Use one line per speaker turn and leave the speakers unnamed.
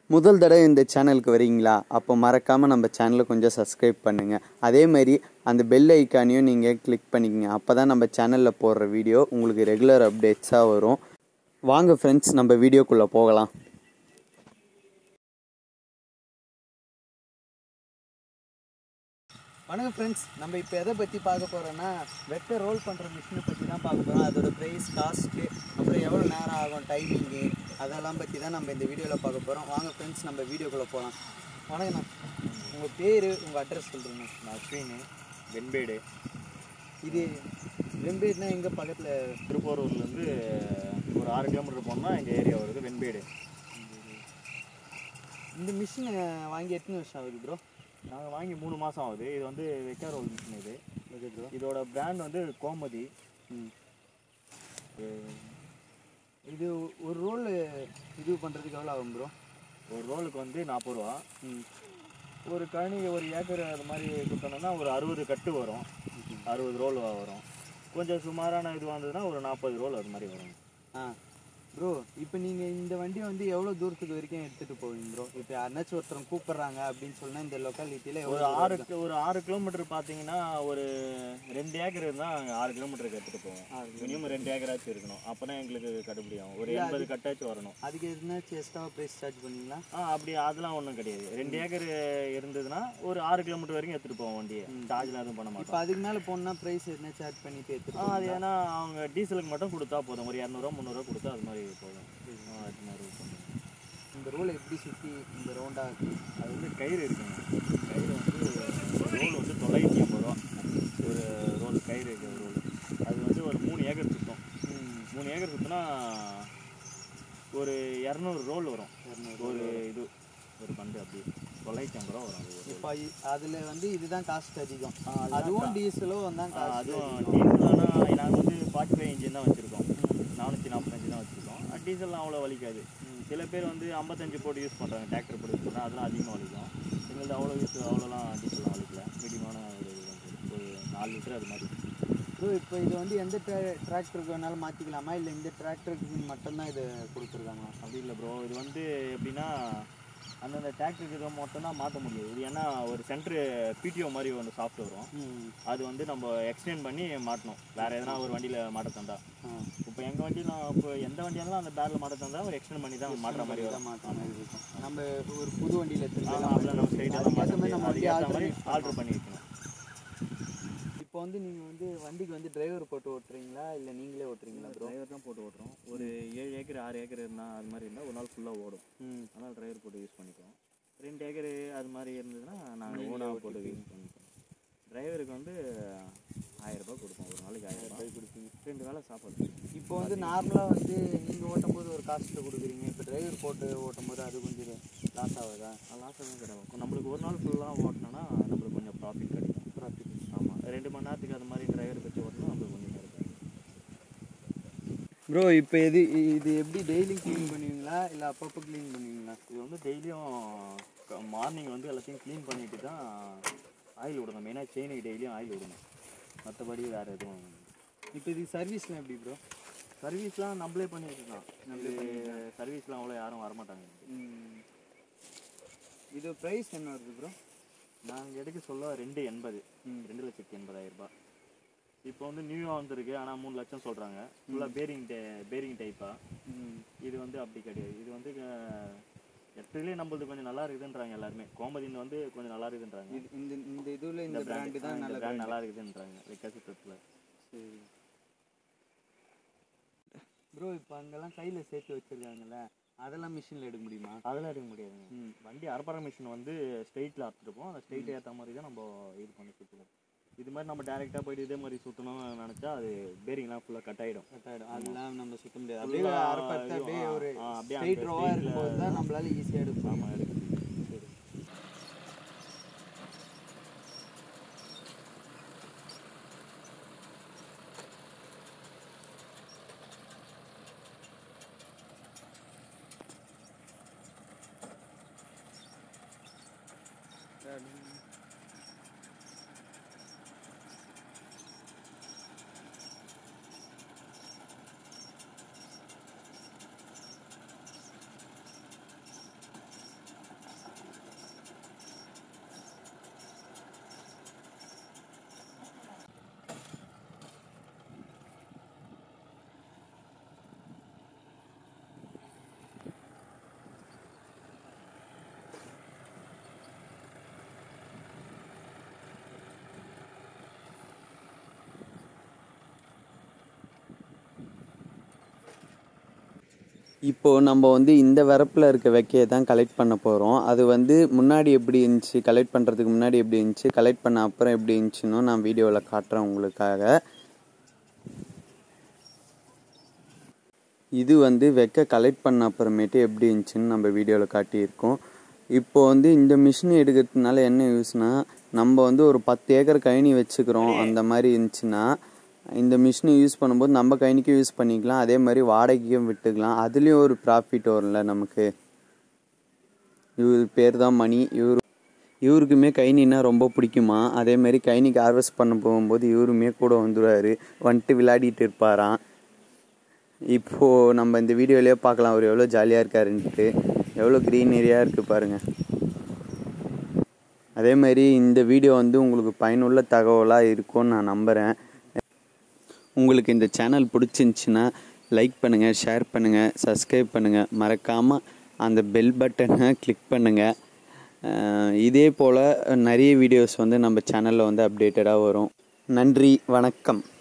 முதல் தடவை இந்த சேனலுக்கு வரீங்களா அப்போ மறக்காமல் நம்ம சேனலை கொஞ்சம் சப்ஸ்கிரைப் பண்ணுங்கள் அதே மாதிரி அந்த பெல் ஐக்கானையும் நீங்கள் கிளிக் பண்ணிக்கங்க அப்போ தான் நம்ம சேனலில் போடுற வீடியோ உங்களுக்கு ரெகுலர் அப்டேட்ஸாக வரும் வாங்க ஃப்ரெண்ட்ஸ் நம்ம வீடியோக்குள்ளே போகலாம் வணக்கம் ஃப்ரெண்ட்ஸ் நம்ம இப்போ எதை பற்றி பார்க்க போகிறோன்னா வெட்டை ரோல் பண்ணுற மிஷினை பற்றி தான் பார்க்க போகிறோம் அதோட ப்ரைஸ் காஸ்ட்டு அப்புறம் எவ்வளோ நேரம் ஆகும் டைமிங்கு அதெல்லாம் பற்றி தான் நம்ம இந்த வீடியோவில் பார்க்க போகிறோம் வாங்க ஃப்ரெண்ட்ஸ் நம்ம வீடியோக்குள்ளே போகலாம் வணக்கண்ணா உங்கள் பேர் உங்கள் அட்ரஸ் சொல்கிறீங்க
அஸ்வின் வெண்பேடு
இது வெம்பேட்னா எங்கே பக்கத்தில்
திருப்போரூர்லேருந்து ஒரு ஆறு கிலோமீட்டர் போனோம்னா எங்கள் ஏரியா வருது வெண்பேடு
இந்த மிஷினை வாங்கி எத்தனை வருஷம் ஆகுது ப்ரோ
நாங்கள் வாங்கி மூணு மாதம் ஆகுது இது வந்து வெக்கா ரோல் மிஷின் இது இதோட பிராண்ட் வந்து கோமதி
இது ஒரு ரோல் இது பண்ணுறதுக்கு எவ்வளோ ஆகும் ப்ரோ
ஒரு ரோலுக்கு வந்து நாற்பது ரூபா ஒரு கழனி ஒரு ஏக்கர் அது மாதிரி கொடுத்தோம்னா ஒரு அறுபது கட்டு வரும் அறுபது ரோல் வரும் கொஞ்சம் சுமாரான இதுவாக இருந்ததுன்னா ஒரு நாற்பது ரோல் அது மாதிரி வரும்
ஆ ப்ரோ இப்போ நீங்கள் இந்த வண்டியை வந்து எவ்வளோ தூரத்துக்கு வரைக்கும் எடுத்துகிட்டு போவீங்க ப்ரோ இப்போ யாருனாச்சும் ஒருத்தர் கூப்பிட்றாங்க அப்படின்னு சொன்னால் இந்த லொக்காலிட்டியில்
ஒரு
எவ்வளோ
ஆறு கி- ஒரு ஆறு கிலோமீட்டர் பார்த்தீங்கன்னா ஒரு ரெண்டு ஏக்கர் இருந்தால் அங்கே ஆறு கிலோமீட்டருக்கு எடுத்துகிட்டு போவோம் மினிமம் ரெண்டு ஏக்கராச்சும் இருக்கணும் அப்போ தான் எங்களுக்கு கட்டுப்படி ஆகும் ஒரு எண்பது கட்டாச்சும் வரணும்
அதுக்கு எதுனாச்சும் எக்ஸ்ட்ரா ப்ரைஸ் சார்ஜ் பண்ணுவீங்களா
ஆ அப்படி அதெல்லாம் ஒன்றும் கிடையாது ரெண்டு ஏக்கர் இருந்ததுன்னா ஒரு ஆறு கிலோமீட்டர் வரைக்கும் எடுத்துகிட்டு போவோம் வண்டியை சார்ஜ்லாம் எதுவும் பண்ண
இப்போ
மாட்டோம்
அதுக்கு மேலே போனால் ப்ரைஸ் எதுனா சார்ஜ் பண்ணிட்டு
ஆ
எடுத்துகிட்டு
அது ஏன்னா அவங்க டீசலுக்கு மட்டும் கொடுத்தா போதும் ஒரு இரநூறுவா முந்நூறுவா கொடுத்தா அது மாதிரி போதும் ஆ, அது மாதிரி பண்ணுவோம்
இந்த ரோல் எப்படி சுற்றி இந்த ரவுண்டாக
அது வந்து கயிறு இருக்குங்க கயிறு வந்து ரோல் வந்து தொள்ளாயிரத்தி ஐம்பது ரூபா ஒரு ரோல் கயிறு இருக்கு ரோல் அது வந்து ஒரு மூணு ஏக்கர் சுத்தம் மூணு ஏக்கர் சுற்றினா ஒரு இரநூறு ரோல் வரும் ஒரு இது ஒரு பண்டு அப்படி தொள்ளாயிரத்தி ஐம்பது ரூபா வரும் அது ஒரு roll.
இப்போ அதில் வந்து இதுதான் காஸ்ட் அதிகம்
ஆ, அதுதான்
அதுவும் டீசலும் தான்
ஆ,
காஸ்ட்
அதுவும் டீசல் ஆனால் நாங்கள் வந்து ஃபார்ட்டி ஃபைவ் இன்ஜின் தான் வச்சுருக்கோம் நானூற்றி நாற்பத்தஞ்சு தான் வச்சுருக்கோம் டீசல்லாம் அவ்வளோ வலிக்காது சில பேர் வந்து ஐம்பத்தஞ்சு போட்டு யூஸ் பண்ணுறாங்க டிராக்டர் போட்டு யூஸ் பண்ணுறாங்க அதெல்லாம் அதிகமாக வலிக்கும் எங்களுக்கு அவ்வளோ யூஸ் அவ்வளோலாம் டீசல்லாம் வலிக்கல மீடியமான ஒரு இதுதான் போகுது. ஒரு நாலு லிட்டர் அது மாதிரி
ப்ரோ இப்போ இது வந்து எந்த டிராக்டருக்கு வேணாலும் மாற்றிக்கலாமா இல்லை இந்த டிராக்டருக்கு மட்டும்தான் இது கொடுத்துருக்காங்களா
அப்படி இல்லை ப்ரோ இது வந்து எப்படின்னா அந்தந்த டிராக்டருக்கு இதை மட்டும் தான் மாற்ற முடியாது இது ஏன்னா ஒரு சென்ட்ரு பிடிஓ மாதிரி ஒன்று சாஃப்ட் வரும் அது வந்து நம்ம எக்ஸ்டெண்ட் பண்ணி மாட்டணும் வேறு எதனா ஒரு வண்டியில் மாட்ட தந்தா இப்போ எங்கள் வண்டியில் இப்போ எந்த வண்டியாக இருந்தாலும் அந்த பேரில் மாட்ட தந்தா ஒரு எக்ஸ்டெண்ட் பண்ணி தான் மாட்டுற மாதிரி வரும்
மாற்ற மாதிரி இருக்கும் நம்ம ஒரு புது வண்டியில்
ஆமா, அதில் நம்ம ஸ்ட்ரைட்டாக தான் மாட்ட
அதுக்கேற்ற மாதிரி
முடியும்
நம்ம வண்டியை
அதுக்கேற்ற மாதிரி
ஆல்டர்
ஆல்ட்ரு பண்ணி வைக்கணும்
இப்போ வந்து நீங்கள் வந்து வண்டிக்கு வந்து டிரைவர் போட்டு ஓட்டுறீங்களா இல்லை நீங்களே ஓட்டுறீங்களா ப்ரோ
டிரைவர் தான் போட்டு ஓட்டுறோம் ஒரு ஏழு ஏக்கர் ஆறு ஏக்கர் இருந்தால் அது மாதிரி இருந்தால் ஒரு நாள் ஃபுல்லாக ஓடும்
ம்
அதனால் டிரைவர் போட்டு யூஸ் பண்ணிக்குவோம் ரெண்டு ஏக்கர் அது மாதிரி இருந்ததுன்னா நாங்கள் ஓனாக போட்டு யூஸ் பண்ணிப்போம் டிரைவருக்கு வந்து ஆயிரம் ரூபாய் கொடுப்போம் ஒரு நாளைக்கு ஆயிரம் ரூபாய் கொடுப்பீங்க ரெண்டு வேளை சாப்பாடு
இப்போ வந்து நார்மலாக வந்து நீங்கள் ஓட்டும் போது ஒரு காஸ்ட்டில் கொடுக்குறீங்க இப்போ டிரைவர் போட்டு ஓட்டும் போது அது கொஞ்சம் லாஸ் ஆகுதா
லாஸ் எதுவும் கிடையாது நம்மளுக்கு ஒரு நாள் ஃபுல்லாக ஓட்டினோன்னா நம்மளுக்கு கொஞ்சம் ப்ராஃபிட் கிடைக்கும் ப்ராஃபிட் ஆமாம் ரெண்டு மணி நேரத்துக்கு அது மாதிரி டிரைவர் வச்சு ஓட்டினா நம்மளுக்கு கொஞ்சம் நேரம் கிடைக்கும்
ப்ரோ இப்போ எது இது எப்படி டெய்லி க்ளீன் பண்ணுவீங்களா இல்லை அப்பப்போ க்ளீன் பண்ணுவீங்களா
இது வந்து டெய்லியும் மார்னிங் வந்து எல்லாத்தையும் க்ளீன் பண்ணிட்டு தான் ஆயில் விடணும் மெயினாக செயினுக்கு டெய்லியும் ஆயில் விடணும் மற்றபடி வேறு எதுவும்
இப்போ இது சர்வீஸ்லாம் எப்படி ப்ரோ
சர்வீஸ்லாம் நம்மளே பண்ணிட்டு தான் நம்மளே சர்வீஸ்லாம் அவ்வளோ யாரும் வரமாட்டாங்க
இது ப்ரைஸ் என்ன வருது ப்ரோ
நாங்கள் எடுக்க சொல்ல ரெண்டு எண்பது ரெண்டு லட்சத்தி எண்பதாயிரம் ரூபாய் இப்போ வந்து நியூவாக வந்திருக்கு ஆனால் மூணு லட்சம் சொல்கிறாங்க ஃபுல்லாக பேரிங் டே பேரிங் டைப்பாக இது வந்து அப்படி கிடையாது இது வந்து எப்படிலே நம்மளது கொஞ்சம் நல்லா இருக்குதுன்றாங்க எல்லாருமே கோமதின் வந்து கொஞ்சம் நல்லா இருக்குதுன்றாங்க
இது இந்த இந்த இதில் இந்த
இந்த
பிராண்டு
பிராண்ட்
தான் நல்ல
பிராண்ட் நல்லா இருக்குதுன்றாங்க விகாசித்தத்தில்
சரி ப்ரோ இப்போ அங்கெல்லாம் கையில் சேர்த்து வச்சிருக்காங்கல்ல அதெல்லாம் மிஷினில் எடுக்க முடியுமா
அதெல்லாம் எடுக்க முடியாதுங்க வண்டி அரைப்பற மிஷின் வந்து ஸ்ட்ரெயிட்டில் அறுத்துருப்போம் அந்த ஸ்ட்ரெயிட் ஏற்ற மாதிரி தான் நம்ம இது பண்ணி சுற்றுவோம் இது மாதிரி நம்ம டேரெக்டாக போயிட்டு இதே மாதிரி சுற்றணும்னு நினச்சா அது பேரிங்லாம் ஃபுல்லாக கட் ஆகிடும்
கட் ஆகிடும் அதெல்லாம் நம்ம சுத்த முடியாது அப்படியே
Full-ஆ
அரைப்பத்து அப்படியே
இதுவும்,
ஒரு
ஆ, அப்படியே
ஸ்ட்ரெயிட்
அந்த
ரோவாக இருக்கும்போது தான் நம்மளால ஈஸியாக எடுக்க முடியும்
ஆமாம் எடுக்கும் சரி
இப்போது நம்ம வந்து இந்த வரப்பில் இருக்க வெக்கையை தான் கலெக்ட் பண்ண போகிறோம் அது வந்து முன்னாடி எப்படி இருந்துச்சு கலெக்ட் பண்ணுறதுக்கு முன்னாடி எப்படி இருந்துச்சு கலெக்ட் பண்ண அப்புறம் எப்படி இருந்துச்சுன்னு நான் வீடியோவில் காட்டுறேன் உங்களுக்காக இது வந்து வெக்க கலெக்ட் பண்ண அப்புறமேட்டு எப்படி இருந்துச்சுன்னு நம்ம வீடியோவில் காட்டியிருக்கோம் இப்போ வந்து இந்த மிஷின் எடுக்கிறதுனால என்ன யூஸ்னால் நம்ம வந்து ஒரு பத்து ஏக்கர் கழனி வச்சுக்கிறோம் அந்த மாதிரி இருந்துச்சுன்னா இந்த மிஷினை யூஸ் பண்ணும்போது நம்ம கழனிக்கும் யூஸ் பண்ணிக்கலாம் அதே மாதிரி வாடகைக்கும் விட்டுக்கலாம் அதுலேயும் ஒரு ப்ராஃபிட் வரும்ல நமக்கு இவர் பேர் தான் மணி இவர் இவருக்குமே கைனின்னா ரொம்ப பிடிக்குமா அதே மாதிரி கைனிக்கு ஹார்வெஸ்ட் பண்ண போகும்போது இவருமே கூட வந்துடுவார் வந்துட்டு விளையாடிட்டு இருப்பாராம் இப்போது நம்ம இந்த வீடியோலேயே பார்க்கலாம் அவர் எவ்வளோ ஜாலியாக இருக்காருன்ட்டு எவ்வளோ க்ரீனரியாக இருக்குது பாருங்கள் அதே மாதிரி இந்த வீடியோ வந்து உங்களுக்கு பயனுள்ள தகவலாக இருக்கும்னு நான் நம்புகிறேன் உங்களுக்கு இந்த சேனல் பிடிச்சிருந்துச்சின்னா லைக் பண்ணுங்கள் ஷேர் பண்ணுங்கள் சப்ஸ்கிரைப் பண்ணுங்கள் மறக்காமல் அந்த பெல் பட்டனை கிளிக் பண்ணுங்கள் இதே போல் நிறைய வீடியோஸ் வந்து நம்ம சேனலில் வந்து அப்டேட்டடாக வரும் நன்றி வணக்கம்